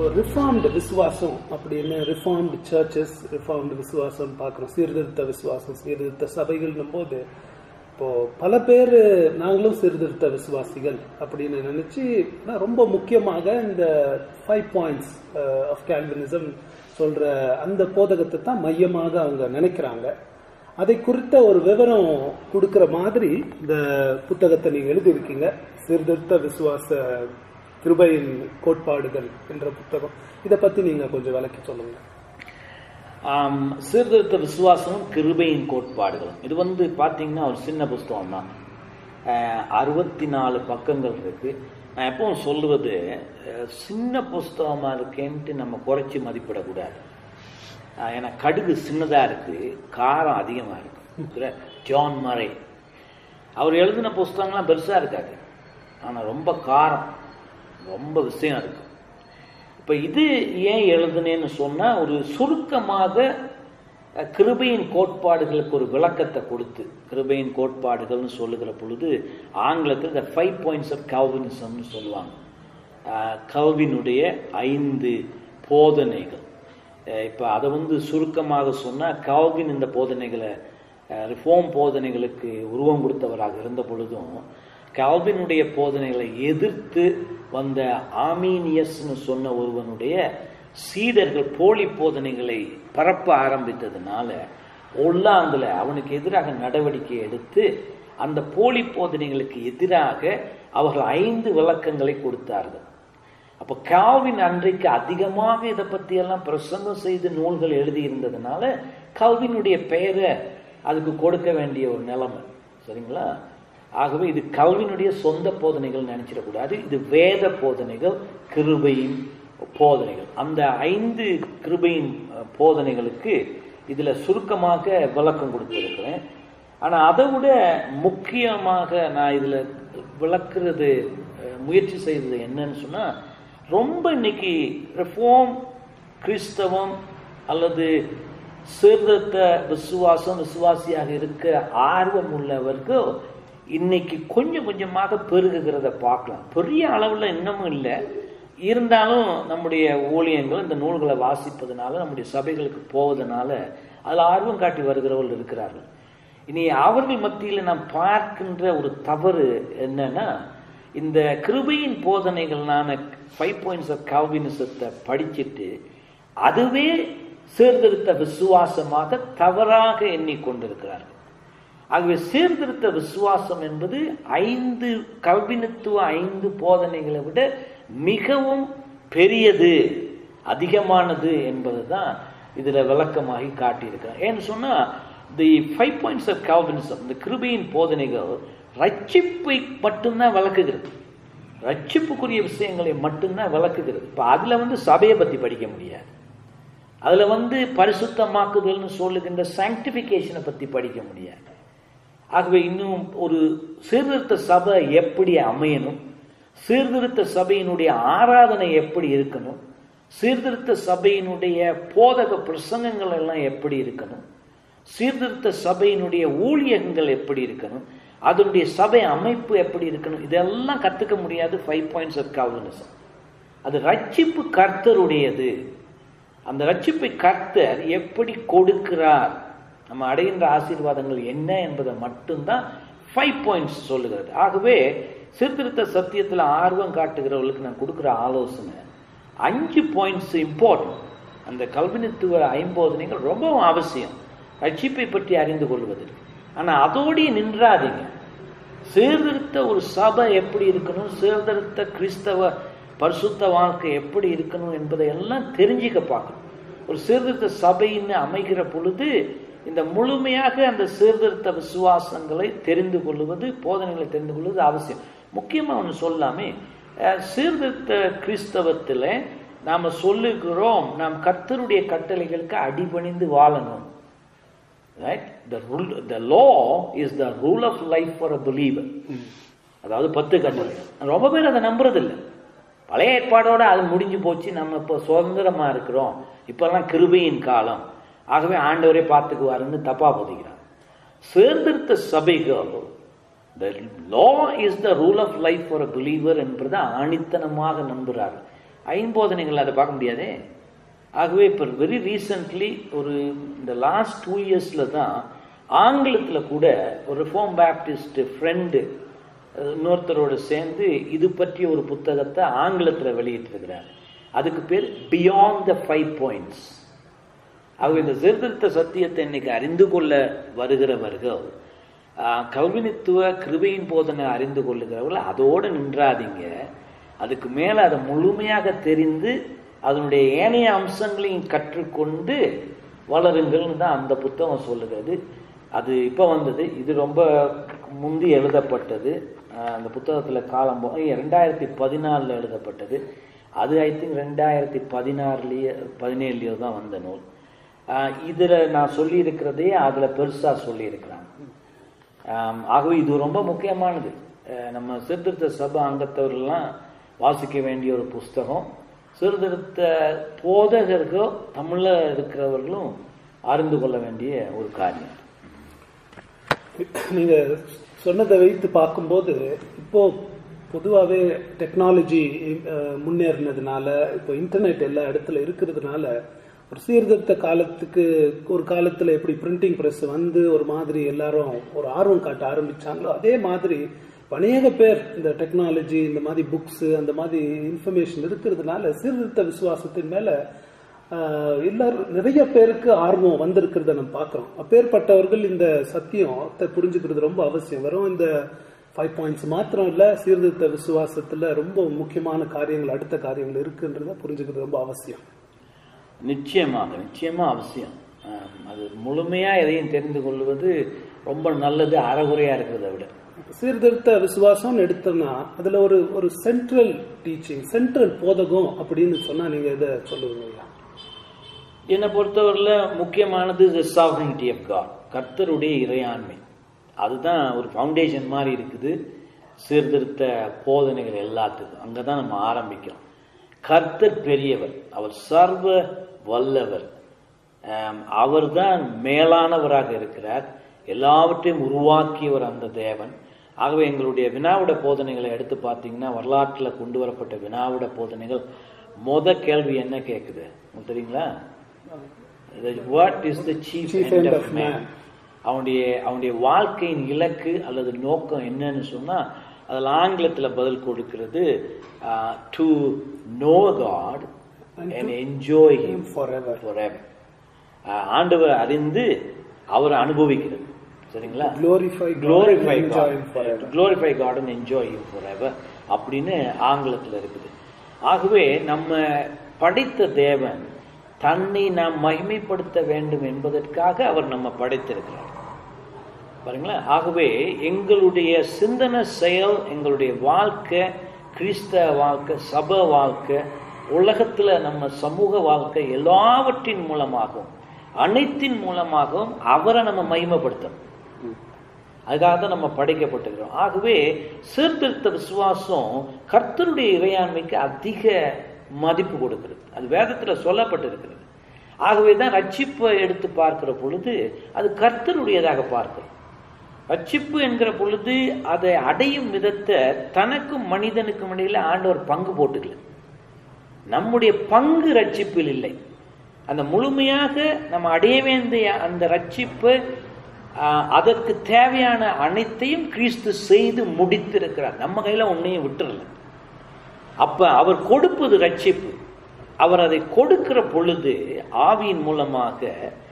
Reformed விசுவாசம் அப்படின்னு reformed churches reformed விசுவாசம் பார்க்குறோம் சீர்திருத்த விசுவாசம் சீர்திருத்த சபைகள்னும் போது இப்போ பல பேர் நாங்களும் சீர்திருத்த விசுவாசிகள் அப்படின்னு நினைச்சு ஆனா ரொம்ப முக்கியமாக இந்த ஃபைவ் பாயிண்ட்ஸ் ஆஃப் கேல்வினிசம் சொல்ற அந்த போதகத்தை தான் மையமாக அவங்க நினைக்கிறாங்க அதை குறித்த ஒரு விவரம் கொடுக்கிற மாதிரி இந்த புத்தகத்தை நீங்க எழுதியிருக்கீங்க சீர்திருத்த விசுவாச கிருபையின் கோட்பாடுகள் என்ற புத்தகம் இதை பத்தி நீங்க கொஞ்சம் விளக்கி சொல்லுங்க ஆம், சீர்திருத்த விசுவாசமும் கிருபையின் கோட்பாடுகளும் இது வந்து பார்த்தீங்கன்னா ஒரு சின்ன புஸ்தகம் தான் அறுபத்தி நாலு பக்கங்கள் இருக்கு நான் எப்பவும் சொல்லுவது அஹ், சின்ன புஸ்தகமாக இருக்கேன்ட்டு நம்ம குறைச்சி மதிப்பிடக்கூடாது அஹ், ஏன்னா கடுகு சின்னதாக இருக்கு காரம் அதிகமாக இருக்கு ஜான் மரே அவர் எழுதின புஸ்தகங்கள்லாம் பெருசாக இருக்காது ஆனால் ரொம்ப காரம் ரொம்ப விஷயம் இருக்கு இப்போ இது ஏன் எழுதுனேன்னு சொன்னால் ஒரு சுருக்கமாக அஹ், கிருபையின் கோட்பாடுகளுக்கு ஒரு விளக்கத்தை கொடுத்து கிருபையின் கோட்பாடுகள்னு சொல்லுகிற பொழுது ஆங்கிலத்தில் இந்த ஃபைவ் பாயிண்ட்ஸ் ஆஃப் கல்வினிசம்னு சொல்லுவாங்க அஹ், கல்வினுடைய ஐந்து போதனைகள் இப்போ அதை வந்து சுருக்கமாக சொன்னால் கல்வின் இந்த போதனைகளை ரிஃபார்ம் போதனைகளுக்கு உருவம் கொடுத்தவராக இருந்த பொழுதும் கால்வினுடைய போதனைகளை எதிர்த்து வந்த ஆமீனியஸ்னு சொன்ன ஒருவனுடைய சீடர்கள் போலி போதனைகளை பரப்ப ஆரம்பித்ததுனால ஒல்லாந்துல அவனுக்கு எதிராக நடவடிக்கை எடுத்து அந்த போலி போதனைகளுக்கு எதிராக அவர்கள் ஐந்து விளக்கங்களை கொடுத்தார்கள் அப்போ கால்வின் அன்றைக்கு அதிகமாக இதை பற்றியெல்லாம் பிரசங்கம் செய்து நூல்கள் எழுதியிருந்ததுனால கல்வினுடைய பெயரை அதுக்கு கொடுக்க வேண்டிய ஒரு நிலைமை சரிங்களா ஆகவே இது கல்வியினுடைய சொந்த போதனைகள் நினைச்சிடக்கூடாது இது வேத போதனைகள் கிருபையின் போதனைகள் அந்த ஐந்து கிருபையின் அஹ், போதனைகளுக்கு இதுல சுருக்கமாக விளக்கம் கொடுத்திருக்கிறேன் ஆனா அதை விட முக்கியமாக நான் இதுல விளக்குறது அஹ், முயற்சி செய்தது என்னன்னு சொன்னா ரொம்ப இன்னைக்கு ரிஃபார்ம் கிறிஸ்தவம் அல்லது சீர்திருத்த விசுவாசம் விசுவாசியாக இருக்க ஆர்வம் உள்ளவர்கள் இன்னைக்கு கொஞ்சம் கொஞ்சமாக பெருகுகிறத பார்க்கலாம் பெரிய அளவில் இன்னமும் இல்லை இருந்தாலும் நம்முடைய ஊழியங்கள் இந்த நூல்களை வாசிப்பதனால நம்முடைய சபைகளுக்கு போவதனால அதில் ஆர்வம் காட்டி வருகிறவர்கள் இருக்கிறார்கள் இனி அவர்கள் மத்தியில் நாம் பார்க்கின்ற ஒரு தவறு என்னன்னா இந்த கிருபையின் போதனைகளான ஃபைவ் பாயிண்ட்ஸ் ஆஃப் கால்வினிசத்தை படிச்சுட்டு அதுவே சீர்திருத்த விசுவாசமாக தவறாக எண்ணிக்கொண்டிருக்கிறார்கள் ஆகவே சீர்திருத்த விசுவாசம் என்பது ஐந்து கல்வினத்துவ ஐந்து போதனைகளை விட மிகவும் பெரியது அதிகமானது என்பது தான் இதில் விளக்கமாகி காட்டியிருக்கிறார் ஏன்னு சொன்னால் the five points of Calvinism இந்த கிருபையின் போதனைகள் ரட்சிப்பை மட்டும்தான் விளக்குகிறது ரட்சிப்புக்குரிய விஷயங்களை மட்டும்தான் விளக்குகிறது இப்போ அதில் வந்து சபையை பற்றி படிக்க முடியாது அதில் வந்து பரிசுத்தமாக்குதல்னு சொல்லுகின்ற சாங்டிஃபிகேஷனை பற்றி படிக்க முடியாது ஆகவே இன்னும் ஒரு சீர்திருத்த சபை எப்படி அமையணும் சீர்திருத்த சபையினுடைய ஆராதனை எப்படி இருக்கணும் சீர்திருத்த சபையினுடைய போதக பிரசங்கங்கள் எல்லாம் எப்படி இருக்கணும் சீர்திருத்த சபையினுடைய ஊழியங்கள் எப்படி இருக்கணும் அதனுடைய சபை அமைப்பு எப்படி இருக்கணும் இதெல்லாம் கற்றுக்க முடியாது ஃபைவ் பாயிண்ட்ஸ் ஆஃப் கால்வினிசம் அது ரட்சிப்பு கர்த்தருடையது அந்த ரட்சிப்பை கர்த்தர் எப்படி கொடுக்கிறார் நம்ம அடைகின்ற ஆசீர்வாதங்கள் என்ன என்பதை மட்டும்தான் ஃபைவ் பாயிண்ட்ஸ் சொல்லுகிறது ஆகவே சீர்திருத்த சத்தியத்தில் ஆர்வம் காட்டுகிறவர்களுக்கு நான் கொடுக்குற ஆலோசனை அஞ்சு பாயிண்ட்ஸ் இம்பார்ட்டன்ட் அந்த கல்வினித்துவ ஐம்போதனைகள் ரொம்பவும் அவசியம் ரட்சிப்பை பற்றி அறிந்து கொள்வதற்கு ஆனால் அதோடய நின்றாதீங்க சீர்திருத்த ஒரு சபை எப்படி இருக்கணும் சீர்திருத்த கிறிஸ்தவ பரிசுத்த வாழ்க்கை எப்படி இருக்கணும் என்பதை எல்லாம் தெரிஞ்சுக்க பார்க்கணும் ஒரு சீர்திருத்த சபைன்னு அமைகிற பொழுது இந்த முழுமையாக அந்த சீர்திருத்த விசுவாசங்களை தெரிந்து கொள்வது போதனைகளை தெரிந்து கொள்வது அவசியம் முக்கியமாக ஒன்று சொல்லாமே அஹ், சீர்திருத்த கிறிஸ்தவத்தில் நாம் சொல்லுகிறோம் நாம் கர்த்தருடைய கட்டளைகளுக்கு அடிபணிந்து வாழணும் right the rule the law is the rule of life for a believer அதாவது பத்து கட்டளை ரொம்ப பேர் அதை நம்புறதில்லை பழைய ஏற்பாடோட அது முடிஞ்சு போச்சு நம்ம இப்போ சுதந்திரமா இருக்கிறோம் இப்பெல்லாம் கிருபையின் காலம் ஆகவே ஆண்டவரே பார்த்துக்குவாருன்னு தப்பா போதிக்கிறாங்க சீர்திருத்த சபைகள் the law is the rule of life for a believer என்பதை ஆணித்தனமாக நம்புகிறார்கள் ஐம்போதனைகள் அதை பார்க்க முடியாதே ஆகவே இப்போ வெரி ரீசன்ட்லி ஒரு இந்த லாஸ்ட் டூ இயர்ஸில் தான் ஆங்கிலத்தில் கூட ஒரு ரிஃபார்ம் பேப்டிஸ்ட் ஃப்ரெண்டு இன்னொருத்தரோடு சேர்ந்து இது பற்றிய ஒரு புத்தகத்தை ஆங்கிலத்தில் வெளியிட்டிருக்கிறார் அதுக்கு பேர் பியாண்ட் த ஃபைவ் பாயிண்ட்ஸ் ஆகவே இந்த சீர்திருத்த சத்தியத்தை இன்னைக்கு அறிந்து கொள்ள வருகிறவர்கள் ஆஹ், கல்வினித்துவ கிருபையின் போதனை அறிந்து கொள்ளுகிறவர்கள் அதோடு நின்றாதீங்க அதுக்கு மேலே அதை முழுமையாக தெரிந்து அதனுடைய ஏனைய அம்சங்களையும் கற்றுக்கொண்டு வளருங்கள்னு தான் அந்த புத்தகம் சொல்லுகிறது அது இப்போ வந்தது இது ரொம்ப முந்தி எழுதப்பட்டது ஆஹ், அந்த புத்தகத்தில் காலம் போ- ரெண்டாயிரத்தி பதினாலில் எழுதப்பட்டது அது ஐ திங்க் ரெண்டாயிரத்தி பதினாறுலேயே பதினேழுலையோ தான் வந்த நூல் இதில் நான் சொல்லியிருக்கிறதே அதில் பெருசாக சொல்லியிருக்கிறாங்க ஆம், ஆகவே இது ரொம்ப முக்கியமானது அஹ், நம்ம சீர்திருத்த சபை அங்கத்தவர்கள்லாம் வாசிக்க வேண்டிய ஒரு புஸ்தகம் சீர்திருத்த போதகர்கள் தமிழில் இருக்கிறவர்களும் அறிந்து கொள்ள வேண்டிய ஒரு காரியம் நீங்க சொன்னதை வைத்து பார்க்கும்போது இப்போ பொதுவாகவே டெக்னாலஜி முன்னேறினதுனால இப்போ இன்டர்நெட் எல்லா இடத்துல இருக்கிறதுனால ஒரு சீர்திருத்த காலத்துக்கு ஒரு காலத்துல எப்படி பிரிண்டிங் பிரஸ் வந்து ஒரு மாதிரி எல்லாரும் ஒரு ஆர்வம் காட்ட ஆரம்பிச்சாங்களோ அதே மாதிரி இப்ப அநேக பேர் இந்த டெக்னாலஜி இந்த மாதிரி புக்ஸ் அந்த மாதிரி இன்ஃபர்மேஷன் இருக்கிறதுனால சீர்திருத்த விசுவாசத்தின் மேல ஆஹ் எல்லாரும் நிறைய பேருக்கு ஆர்வம் வந்திருக்கிறத நம்ம பார்க்குறோம் அப்பேற்பட்டவர்கள் இந்த சத்தியத்தை புரிஞ்சுக்கிறது ரொம்ப அவசியம் வெறும் இந்த ஃபைவ் பாயிண்ட்ஸ் மாத்திரம் இல்ல சீர்திருத்த விசுவாசத்துல ரொம்ப முக்கியமான காரியங்கள் அடுத்த காரியங்கள் இருக்குன்றத புரிஞ்சுக்கிறது ரொம்ப அவசியம் நிச்சயமாக நிச்சயமா அவசியம் ஆம், அது முழுமையா எதையும் தெரிந்து கொள்வது ரொம்ப நல்லது அறகுறையா இருக்கிறத விட சீர்திருத்த விசுவாசம்னு எடுத்தோம்னா அதுல ஒரு ஒரு சென்ட்ரல் டீச்சிங் சென்ட்ரல் போதகம் அப்படின்னு சொன்னா நீங்க இதை சொல்லுவீங்களா என்னை பொறுத்தவரையில் முக்கியமானது த சாவரிட்டி ஆஃப் காட் கர்த்தருடைய இறையாண்மை அதுதான் ஒரு ஃபவுண்டேஷன் மாதிரி இருக்குது சீர்திருத்த போதனைகள் எல்லாத்துக்கும் அங்கே தான் நம்ம ஆரம்பிக்கிறோம் கர்த்தர் பெரியவர் அவர் சர்வ வல்லவர் அவர் தான் மேலானவராக இருக்கிறார் எல்லாவற்றையும் உருவாக்கியவர் அந்த தேவன் ஆகவே எங்களுடைய வினாவிட போதனைகளை எடுத்து பார்த்தீங்கன்னா வரலாற்றில் கொண்டு வரப்பட்ட வினாவிட போதனைகள் முத கேள்வி என்ன கேட்குது உங்களுக்கு தெரியுங்களா what is the chief Chief end end of of man man. அவனுடைய அவனுடைய வாழ்க்கையின் இலக்கு அல்லது நோக்கம் என்னன்னு சொன்னா அதில் ஆங்கிலத்தில் பதில் கொடுக்கிறது to know God and enjoy him forever. forever. ஆஹ் ஆண்டவர் அறிந்து அவர் அனுபவிக்கிறது சரிங்களா Glorify God glorify and enjoy God him forever. glorify God and enjoy him forever அப்படின்னு ஆங்கிலத்தில் இருக்குது ஆகவே நம்ம படைத்த தேவன் தன்னை நாம் மகிமைப்படுத்த வேண்டும் என்பதற்காக அவர் நம்ம படைத்திருக்கிறார் பாருங்களா ஆகவே எங்களுடைய சிந்தனை செயல் எங்களுடைய வாழ்க்கை கிறிஸ்தவ வாழ்க்கை சபை வாழ்க்கை உலகத்துல நம்ம சமூக வாழ்க்கை எல்லாவற்றின் மூலமாகவும் அனைத்தின் மூலமாகவும் அவரை நம்ம மகிமைப்படுத்தணும் அதுக்காக தான் நம்ம படைக்கப்பட்டிருக்கிறோம் ஆகவே சீர்திருத்த விசுவாசம் கர்த்தருடைய இறையாண்மைக்கு அதிக மதிப்பு கொடுக்கிறது அது வேதத்துல சொல்லப்பட்டிருக்கிறது ஆகவே தான் ரட்சிப்பை எடுத்து பார்க்கிற பொழுது அது கர்த்தருடையதாக பார்க்கிறோம் ரட்சிப்பு என்கிற பொழுது அதை அடையும் விதத்தை தனக்கும் மனிதனுக்கும் இடையில ஆண்டவர் பங்கு போட்டுக்கல நம்முடைய பங்கு ரட்சிப்பில் இல்லை அந்த முழுமையாக நம்ம அடைய வேண்டிய அந்த ரட்சிப்பு ஆஹ், அதற்கு தேவையான அனைத்தையும் கிறிஸ்து செய்து முடித்திருக்கிறார் நம்ம கையில ஒன்னையும் விட்டுறல அப்ப அவர் கொடுப்பது ரட்சிப்பு அவர் அதை கொடுக்கிற பொழுது ஆவியின் மூலமாக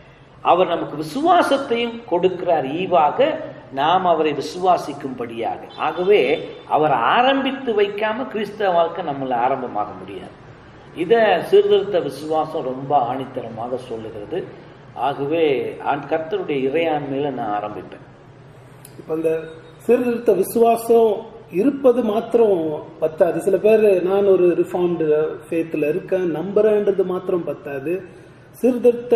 அவர் நமக்கு விசுவாசத்தையும் கொடுக்கிறார் ஈவாக நாம் அவரை விசுவாசிக்கும்படியாக ஆகவே அவர் ஆரம்பித்து வைக்காம கிறிஸ்தவ வாழ்க்கை நம்மள ஆரம்பமாக முடியாது இதை சீர்திருத்த விசுவாசம் ரொம்ப ஆணித்தரமாக சொல்லுகிறது ஆகவே ஆண் கர்த்தருடைய இறையாண்மையில நான் ஆரம்பிப்பேன் இப்ப இந்த சீர்திருத்த விசுவாசம் இருப்பது மாத்திரம் பத்தாது சில பேர் நான் ஒரு ரிஃபார்ம்டு ஃபேத்தில் இருக்கேன் நம்புறேன்றது மாத்திரம் பத்தாது சீர்திருத்த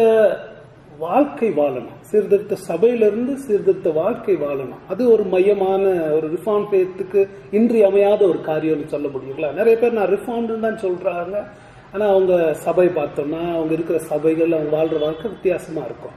வாழ்க்கை வாழணும் சீர்திருத்த சபையிலிருந்து சீர்திருத்த வாழ்க்கை வாழணும் அது ஒரு மையமான ஒரு ரிஃபார்ம் ஃபேத்துக்கு இன்றியமையாத ஒரு காரியம்னு சொல்ல முடியுங்களா நிறைய பேர் நான் ரிஃபார்ம்னு தான் சொல்றாங்க ஆனா அவங்க சபை பார்த்தோம்னா அவங்க இருக்கிற சபைகள் அவங்க வாழ்ற வாழ்க்கை வித்தியாசமா இருக்கும்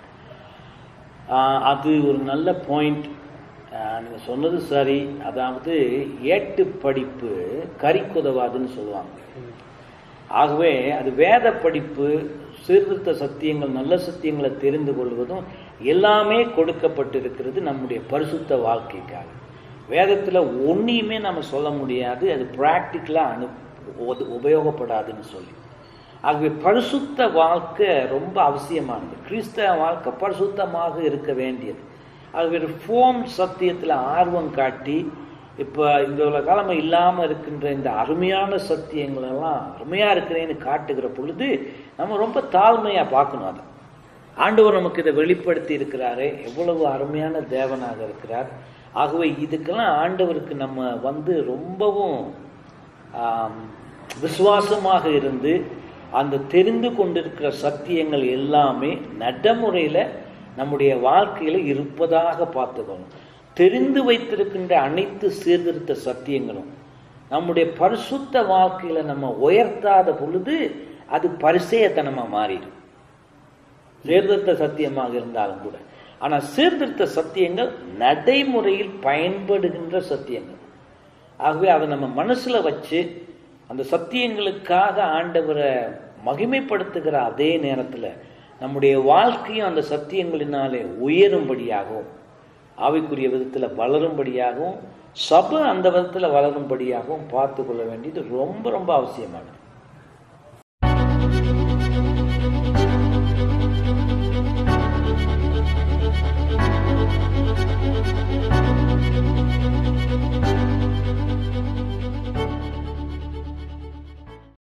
ஆஹ் அது ஒரு நல்ல பாயிண்ட் நீங்க சொன்னது சரி அதாவது ஏட்டு படிப்பு கறிக்குதவாதுன்னு சொல்லுவாங்க ஆகவே அது வேத படிப்பு சீர்திருத்த சத்தியங்கள் நல்ல சத்தியங்களை தெரிந்து கொள்வதும் எல்லாமே கொடுக்கப்பட்டிருக்கிறது நம்முடைய பரிசுத்த வாழ்க்கைக்காக வேதத்தில் ஒன்றையுமே நம்ம சொல்ல முடியாது அது ப்ராக்டிக்கலாக அனு உத- உபயோகப்படாதுன்னு சொல்லி ஆகவே பரிசுத்த வாழ்க்கை ரொம்ப அவசியமானது கிறிஸ்தவ வாழ்க்கை பரிசுத்தமாக இருக்க வேண்டியது ஆகவே ரிஃபார்ம் சத்தியத்தில் ஆர்வம் காட்டி இப்போ இந்த உள்ள காலம் இல்லாமல் இருக்கின்ற இந்த அருமையான சத்தியங்கள் எல்லாம் அருமையாக இருக்கிறேன்னு காட்டுகிற பொழுது நம்ம ரொம்ப தாழ்மையாக பார்க்கணும் அதை ஆண்டவர் நமக்கு இதை வெளிப்படுத்தி இருக்கிறாரே எவ்வளவு அருமையான தேவனாக இருக்கிறார் ஆகவே இதுக்கெல்லாம் ஆண்டவருக்கு நம்ம வந்து ரொம்பவும் ஆம், விசுவாசமாக இருந்து அந்த தெரிந்து கொண்டிருக்கிற சத்தியங்கள் எல்லாமே நடைமுறையில் நம்முடைய வாழ்க்கையில் இருப்பதாக பார்த்துக்கணும் தெரிந்து வைத்திருக்கின்ற அனைத்து சீர்திருத்த சத்தியங்களும் நம்முடைய பரிசுத்த வாழ்க்கையில் நம்ம உயர்த்தாத பொழுது அது பரிசேயத்தனமாக மாறிடும் சீர்திருத்த சத்தியமாக இருந்தாலும் கூட ஆனால் சீர்திருத்த சத்தியங்கள் நடைமுறையில் பயன்படுகின்ற சத்தியங்கள் ஆகவே அதை நம்ம மனசுல வச்சு அந்த சத்தியங்களுக்காக ஆண்டவரை மகிமைப்படுத்துகிற அதே நேரத்தில் நம்முடைய வாழ்க்கையும் அந்த சத்தியங்களினாலே உயரும்படியாகவும் ஆவிக்குரிய விதத்தில் வளரும்படியாகவும் சபை அந்த விதத்தில் வளரும்படியாகவும் பார்த்து கொள்ள வேண்டியது ரொம்ப ரொம்ப அவசியமானது